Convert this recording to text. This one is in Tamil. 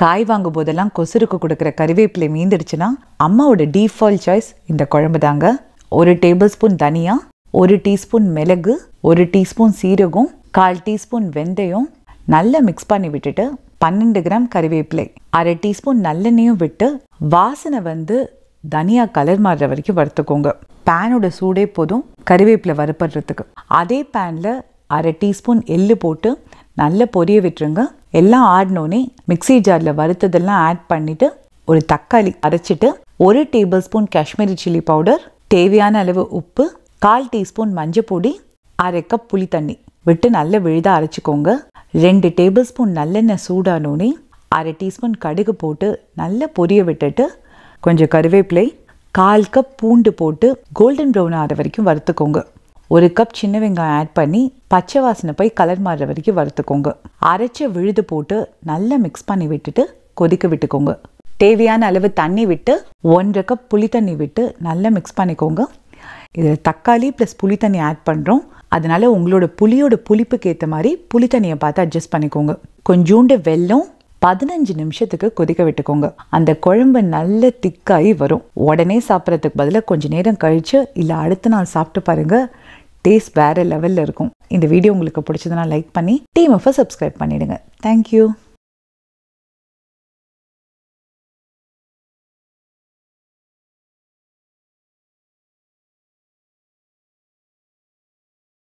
காய் வாங்கும் போதெல்லாம் கொசுருக்கு கொடுக்குற கறிவேப்பிலை மீந்துடுச்சுன்னா அம்மாவோட டீஃபால்ட் சாய்ஸ் இந்த குழம்பு தாங்க ஒரு டேபிள் ஸ்பூன் தனியா ஒரு டீஸ்பூன் மிளகு ஒரு டீஸ்பூன் சீரகம் கால் டீஸ்பூன் வெந்தயம் நல்லா மிக்ஸ் பண்ணி விட்டுட்டு பன்னெண்டு கிராம் கறிவேப்பிலை அரை டீஸ்பூன் நல்லெண்ணெயும் விட்டு வாசனை வந்து தனியா கலர் மாறுற வரைக்கும் வறுத்துக்கோங்க பேனோட சூடே போதும் கறிவேப்பிலை வறுப்படுறதுக்கு அதே பேனில் அரை டீஸ்பூன் எள்ளு போட்டு நல்லா பொரிய விட்டுருங்க எல்லாம் ஆடினோடனே மிக்ஸி ஜாரில் வறுத்ததெல்லாம் ஆட் பண்ணிவிட்டு ஒரு தக்காளி அரைச்சிட்டு ஒரு tablespoon Kashmiri chilli powder தேவையான அளவு உப்பு கால் டீஸ்பூன் மஞ்சள் பொடி அரை கப் புளி தண்ணி விட்டு நல்லா விழுத அரைச்சிக்கோங்க ரெண்டு டேபிள் ஸ்பூன் நல்லெண்ணெய் சூடானோடனே அரை டீஸ்பூன் கடுகு போட்டு நல்லா பொரிய விட்டுட்டு கொஞ்சம் கருவேப்பிலை கால் கப் பூண்டு போட்டு கோல்டன் ப்ரௌன் ஆகிற வரைக்கும் வறுத்துக்கோங்க ஒரு கப் சின்ன வெங்காயம் ஆட் பண்ணி பச்சை வாசனை போய் கலர் மாறுற வரைக்கும் வறுத்துக்கோங்க அரைச்ச விழுது போட்டு நல்லா மிக்ஸ் பண்ணி விட்டுட்டு கொதிக்க விட்டுக்கோங்க தேவையான அளவு தண்ணி விட்டு ஒன்றரை கப் புளி தண்ணி விட்டு நல்லா மிக்ஸ் பண்ணிக்கோங்க இதில் தக்காளி ப்ளஸ் புளி தண்ணி ஆட் பண்ணுறோம் அதனால உங்களோட புளியோட புளிப்புக்கு ஏற்ற மாதிரி புளி தண்ணியை பார்த்து அட்ஜஸ்ட் பண்ணிக்கோங்க கொஞ்சோண்டு வெல்லம் பதினஞ்சு நிமிஷத்துக்கு கொதிக்க விட்டுக்கோங்க அந்த குழம்பு நல்ல திக்காகி வரும் உடனே சாப்பிட்றதுக்கு பதிலாக கொஞ்சம் நேரம் கழித்து இல்லை அடுத்த நாள் சாப்பிட்டு பாருங்க டேஸ்ட் வேறு லெவலில் இருக்கும் இந்த வீடியோ உங்களுக்கு பிடிச்சதுன்னா லைக் பண்ணி டீம் எஃப் சப்ஸ்கிரைப் பண்ணிடுங்க தேங்க்யூ